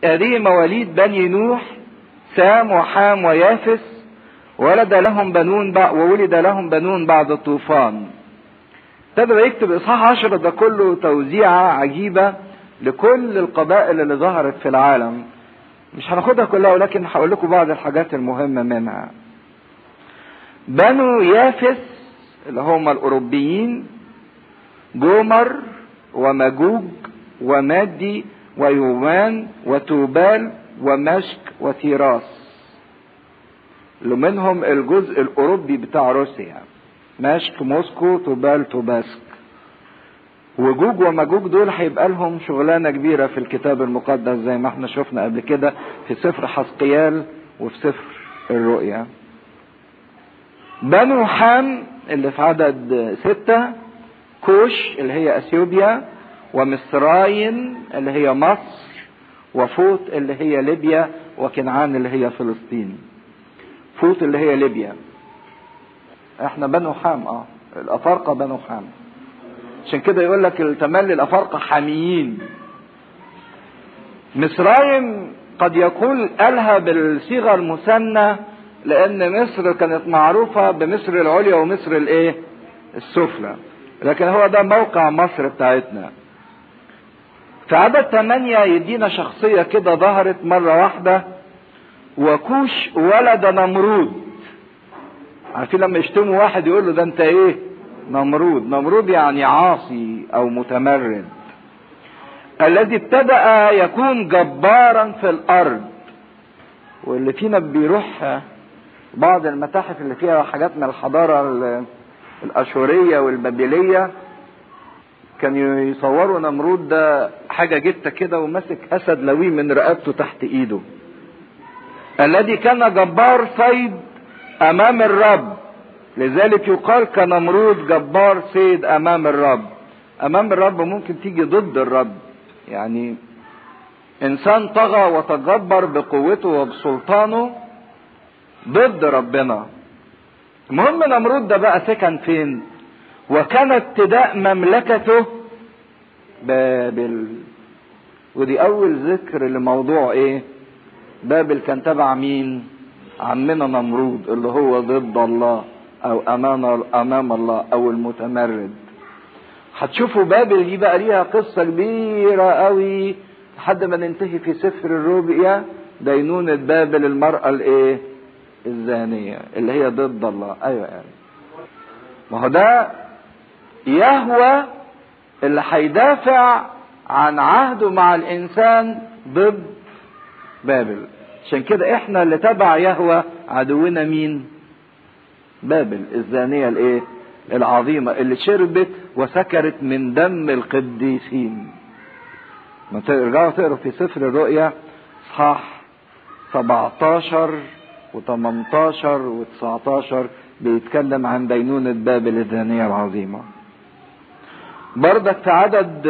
هذه مواليد بني نوح سام وحام ويافس ولد لهم بنون بعد وولد لهم بنون بعد الطوفان ابتدى يكتب اصحاح عشرة ده كله توزيعة عجيبة لكل القبائل اللي ظهرت في العالم مش هناخدها كلها ولكن هقول لكم بعض الحاجات المهمة منها بنو يافس اللي هم الأوروبيين جومر ومجوج ومادي ويومان وتوبال ومشك وتيراس اللي منهم الجزء الأوروبي بتاع روسيا مشك موسكو توبال توباسك وجوج ومجوج دول هيبقى لهم شغلانه كبيره في الكتاب المقدس زي ما احنا شفنا قبل كده في سفر حسقيال وفي سفر الرؤيا. بنو حام اللي في عدد ستة كوش اللي هي اثيوبيا ومصراين اللي هي مصر وفوت اللي هي ليبيا وكنعان اللي هي فلسطين. فوت اللي هي ليبيا. احنا بنو حام اه الافارقه بنو حام. عشان كده يقول لك التملي الافارقه حاميين مصرايم قد يقول قالها بالصيغه المثنى لان مصر كانت معروفه بمصر العليا ومصر الايه السفلى لكن هو ده موقع مصر بتاعتنا في عدد ثمانية يدينا شخصية كده ظهرت مرة واحدة وكوش ولد نمرود عارفين لما يشتموا واحد يقول له ده انت ايه نمرود نمرود يعني عاصي او متمرد الذي ابتدأ يكون جبارا في الارض واللي فينا بيروح بعض المتاحف اللي فيها حاجات من الحضارة الاشورية والبابلية كانوا يصوروا نمرود ده حاجة جتة كده وماسك اسد لوي من رقبته تحت ايده الذي كان جبار صيد امام الرب لذلك يقال كنمرود جبار صيد امام الرب امام الرب ممكن تيجي ضد الرب يعني انسان طغى وتجبر بقوته وبسلطانه ضد ربنا المهم نمرود ده بقى سكن فين وكان ابتداء مملكته بابل ودي اول ذكر لموضوع ايه بابل كان تبع مين عمنا نمرود اللي هو ضد الله او امام امام الله او المتمرد هتشوفوا بابل دي بقى ليها قصه كبيره قوي لحد ما ننتهي في سفر الرؤيا دينونة بابل المرأة الايه الزانية اللي هي ضد الله ايوه يعني ما هو ده يهوى اللي هيدافع عن عهده مع الانسان ضد بابل عشان كده احنا اللي تبع يهوى عدونا مين بابل الزانية الايه العظيمة اللي شربت وسكرت من دم القديسين ما ترجعوا تقروا في سفر الرؤيا اصحاح 17 و18 و19 بيتكلم عن دينونة بابل الزانية العظيمة بردك في عدد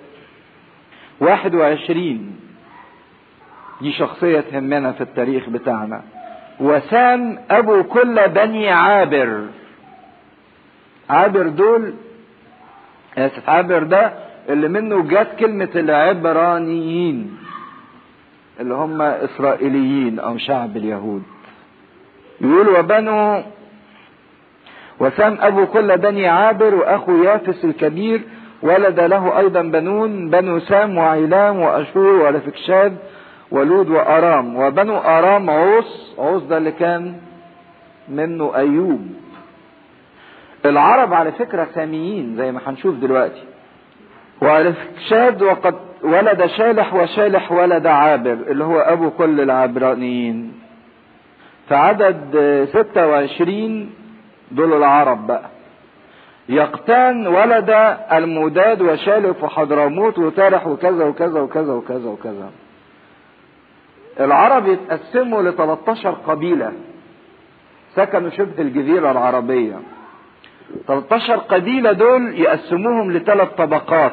21 دي شخصية تهمنا في التاريخ بتاعنا وسام ابو كل بني عابر عابر دول اسف عابر ده اللي منه جت كلمة العبرانيين اللي هم اسرائيليين او شعب اليهود يقول وبنو وسام ابو كل بني عابر واخو يافس الكبير ولد له ايضا بنون بنو سام وعيلام واشور ورفكشاد ولود وارام وبنو ارام عوس عوس ده اللي كان منه ايوب العرب على فكره ساميين زي ما هنشوف دلوقتي وارفكشاد وقد ولد شالح وشالح ولد عابر اللي هو ابو كل العبرانيين في عدد 26 دول العرب بقى يقتان ولد الموداد وشالف وحضرموت وتارح وكذا وكذا وكذا وكذا وكذا العرب يتقسموا ل 13 قبيلة سكنوا شبه الجزيرة العربية 13 قبيلة دول يقسموهم لثلاث طبقات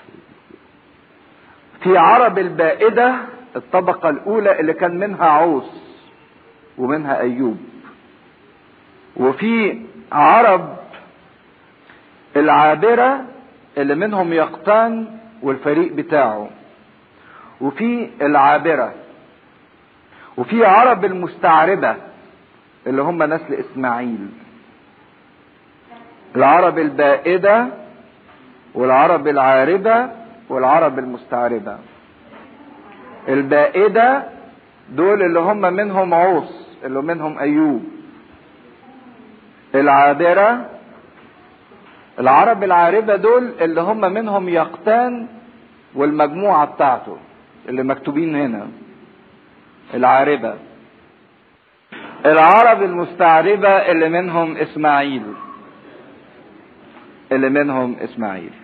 في عرب البائدة الطبقة الأولى اللي كان منها عوس ومنها أيوب وفي عرب العابرة اللي منهم يقطان والفريق بتاعه وفي العابرة وفي عرب المستعربة اللي هم نسل اسماعيل العرب البائدة والعرب العاربة والعرب المستعربة البائدة دول اللي هم منهم عوص اللي منهم ايوب العابرة العرب العاربة دول اللي هم منهم يقتان والمجموعة بتاعته اللي مكتوبين هنا العاربة العرب المستعربة اللي منهم اسماعيل اللي منهم اسماعيل